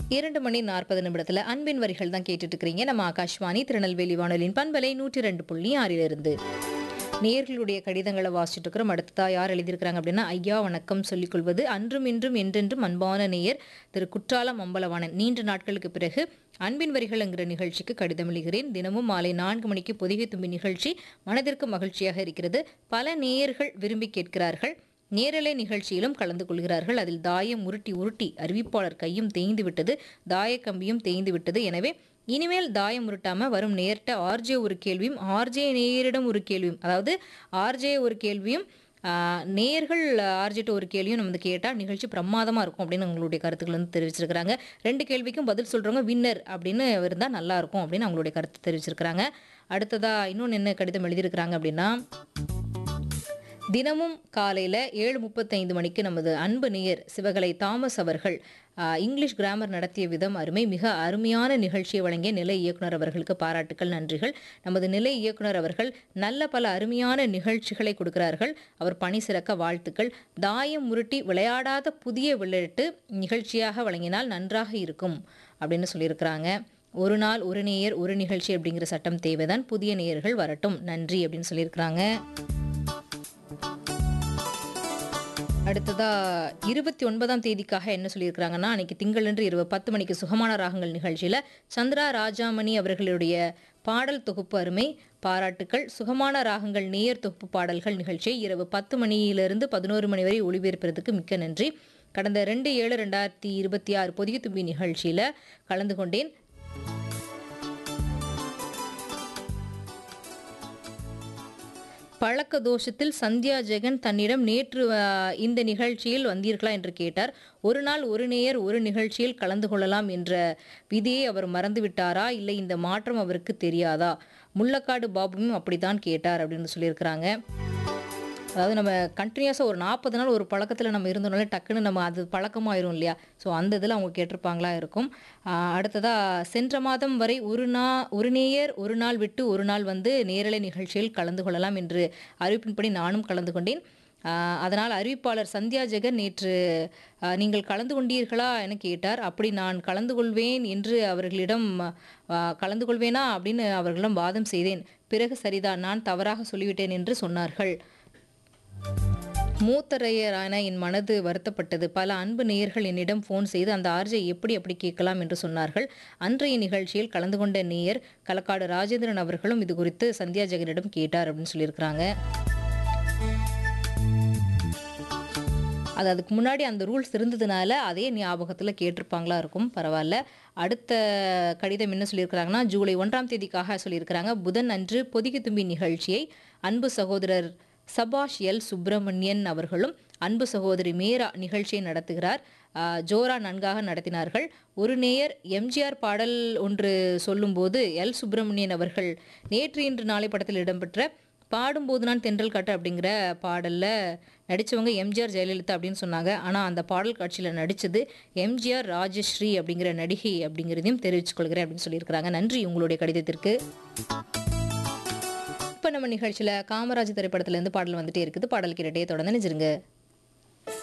இரண்டு மணி நாற்பது நிமிடத்துல அன்பின் வரிகள் தான் கேட்டுட்டு இருக்கிறீங்க நம்ம ஆகாஷ்வாணி திருநெல்வேலி வானொலியின் பண்பலை நூற்றி ரெண்டு புள்ளி ஆறிலிருந்து நேர்களுடைய கடிதங்களை வாசிச்சுட்டு இருக்கிறோம் அடுத்ததா யார் எழுதியிருக்கிறாங்க அப்படின்னா ஐயா வணக்கம் சொல்லிக் கொள்வது அன்றும் இன்றும் என்றென்றும் அன்பான நேயர் திரு குற்றாலம் அம்பலவாணன் நீண்ட நாட்களுக்கு பிறகு அன்பின் வரிகள் என்கிற நிகழ்ச்சிக்கு கடிதம் எழுகிறேன் தினமும் மாலை நான்கு மணிக்கு பொதிகை தும்பி நிகழ்ச்சி மனதிற்கு மகிழ்ச்சியாக இருக்கிறது பல நேயர்கள் விரும்பி கேட்கிறார்கள் நேரலை நிகழ்ச்சியிலும் கலந்து கொள்கிறார்கள் அதில் தாயம் உருட்டி உருட்டி அறிவிப்பாளர் கையும் தேய்ந்து விட்டது தாயக்கம்பியும் தேய்ந்து விட்டது எனவே இனிமேல் தாயம் உருட்டாம வரும் நேர்ட்ட ஆர்ஜே ஒரு கேள்வியும் ஆர்ஜே நேயரிடம் ஒரு கேள்வியும் அதாவது ஆர்ஜே ஒரு கேள்வியும் ஆஹ், நேயர்கள் ஆர்ஜிட்ட ஒரு கேள்வியும் நம்ம வந்து கேட்டால் நிகழ்ச்சி பிரமாதமாக இருக்கும் அப்படின்னு உங்களுடைய கருத்துக்கள் வந்து தெரிவிச்சிருக்கிறாங்க ரெண்டு கேள்விக்கும் பதில் சொல்கிறவங்க வின்னர் அப்படின்னு இருந்தால் நல்லா இருக்கும் அப்படின்னு அவங்களுடைய கருத்து தெரிவிச்சிருக்கிறாங்க அடுத்ததா இன்னொன்று என்ன கடிதம் எழுதியிருக்கிறாங்க அப்படின்னா தினமும் காலையில் ஏழு முப்பத்தைந்து மணிக்கு நமது அன்பு நேயர் சிவகலை தாமஸ் அவர்கள் ஆ, இங்கிலீஷ் கிராமர் நடத்திய விதம் அருமை மிக அருமையான நிகழ்ச்சியை வழங்கிய நிலை இயக்குனர் அவர்களுக்கு பாராட்டுக்கள் நன்றிகள் நமது நிலை இயக்குனர் அவர்கள் நல்ல பல அருமையான நிகழ்ச்சிகளை கொடுக்கிறார்கள் அவர் பணி சிறக்க வாழ்த்துக்கள் தாயம் உருட்டி விளையாடாத புதிய விளையாட்டு நிகழ்ச்சியாக வழங்கினால் நன்றாக இருக்கும் அப்படின்னு சொல்லியிருக்கிறாங்க ஒரு நாள் ஒரு நேயர் ஒரு நிகழ்ச்சி அப்படிங்கிற சட்டம் தேவைதான் புதிய நேயர்கள் வரட்டும் நன்றி அப்படின்னு சொல்லியிருக்கிறாங்க அடுத்ததா இருபத்தி ஒன்பதாம் தேதிக்காக என்ன சொல்லியிருக்கிறாங்கன்னா அன்னைக்கு திங்களன்று இரவு பத்து மணிக்கு சுகமான ராகங்கள் நிகழ்ச்சியில் சந்திரா ராஜாமணி அவர்களுடைய பாடல் தொகுப்பு அருமை பாராட்டுக்கள் சுகமான ராகங்கள் நேயர் தொகுப்பு பாடல்கள் நிகழ்ச்சியை இரவு பத்து மணியிலிருந்து பதினோரு மணி வரை ஒளிபரப்புறதுக்கு மிக்க நன்றி கடந்த ரெண்டு ஏழு ரெண்டாயிரத்தி இருபத்தி ஆறு பொதிகை தும்பி நிகழ்ச்சியில் கலந்து கொண்டேன் பழக்க தோஷத்தில் சந்தியா ஜெகன் தன்னிடம் நேற்று ஆ, இந்த நிகழ்ச்சியில் வந்தீர்களா என்று கேட்டார் ஒரு நாள் ஒரு நேயர் ஒரு நிகழ்ச்சியில் கலந்து கொள்ளலாம் என்ற விதியை அவர் மறந்துவிட்டாரா இல்லை இந்த மாற்றம் அவருக்கு தெரியாதா முள்ளக்காடு பாபுவும் அப்படித்தான் கேட்டார் அப்படின்னு சொல்லியிருக்கிறாங்க அதாவது நம்ம கண்டினியூஸாக ஒரு நாற்பது நாள் ஒரு பழக்கத்தில் நம்ம இருந்தோம்னாலே டக்குன்னு நம்ம அது பழக்கமாயிரும் இல்லையா ஸோ அந்த இதில் அவங்க கேட்டிருப்பாங்களா இருக்கும் ஆஹ் அடுத்ததா சென்ற மாதம் வரை ஒரு நா ஒரு நேயர் ஒரு நாள் விட்டு ஒரு நாள் வந்து நேரலை நிகழ்ச்சியில் கலந்து கொள்ளலாம் என்று அறிவிப்பின்படி நானும் கலந்து கொண்டேன் ஆஹ் அதனால் அறிவிப்பாளர் சந்தியா ஜெகன் நேற்று ஆஹ் நீங்கள் கலந்து கொண்டீர்களா என கேட்டார் அப்படி நான் கலந்து கொள்வேன் என்று அவர்களிடம் ஆஹ் கலந்து கொள்வேனா அப்படின்னு அவர்களிடம் வாதம் செய்தேன் பிறகு சரிதான் நான் தவறாக சொல்லிவிட்டேன் என்று சொன்னார்கள் மூத்தரையரான என் மனது வருத்தப்பட்டது பல அன்பு நேயர்கள் என்னிடம் ஃபோன் செய்து அந்த ஆர்ஜை எப்படி அப்படி கேட்கலாம் என்று சொன்னார்கள் அன்றைய நிகழ்ச்சியில் கலந்து கொண்ட நேயர் களக்காடு ராஜேந்திரன் அவர்களும் இது குறித்து சந்தியா ஜெகனிடம் கேட்டார் அப்படின்னு சொல்லியிருக்கிறாங்க அது அதுக்கு முன்னாடி அந்த ரூல்ஸ் இருந்ததுனால அதே ஞாபகத்தில் கேட்டிருப்பாங்களா இருக்கும் பரவாயில்ல அடுத்த கடிதம் என்ன சொல்லியிருக்கிறாங்கன்னா ஜூலை ஒன்றாம் தேதிக்காக சொல்லியிருக்கிறாங்க புதன் அன்று பொதிகை தும்பி நிகழ்ச்சியை அன்பு சகோதரர் சபாஷ் எல் சுப்பிரமணியன் அவர்களும் அன்பு சகோதரி மேரா நிகழ்ச்சியை நடத்துகிறார் ஆஹ் ஜோரா நன்காக நடத்தினார்கள் ஒரு நேயர் எம்ஜிஆர் பாடல் ஒன்று சொல்லும்போது எல் சுப்பிரமணியன் அவர்கள் நேற்று இன்று நாளை படத்தில் இடம்பெற்ற பாடும்போது நான் தென்றல் காட்டு அப்படிங்கிற பாடலில் நடித்தவங்க எம்ஜிஆர் ஜெயலலிதா அப்படின்னு சொன்னாங்க ஆனால் அந்த பாடல் காட்சியில் நடித்தது எம்ஜிஆர் ராஜஸ்ரீ அப்படிங்கிற நடிகை அப்படிங்கிறதையும் தெரிவித்துக் கொள்கிறேன் அப்படின்னு சொல்லியிருக்கிறாங்க நன்றி உங்களுடைய கடிதத்திற்கு இப்போ நம்ம நிகழ்ச்சியில் காமராஜ் திரைப்படத்துலேருந்து பாடல் வந்துட்டே இருக்குது பாடல் கேட்டுட்டே தொடர்ந்து நினைச்சிருங்க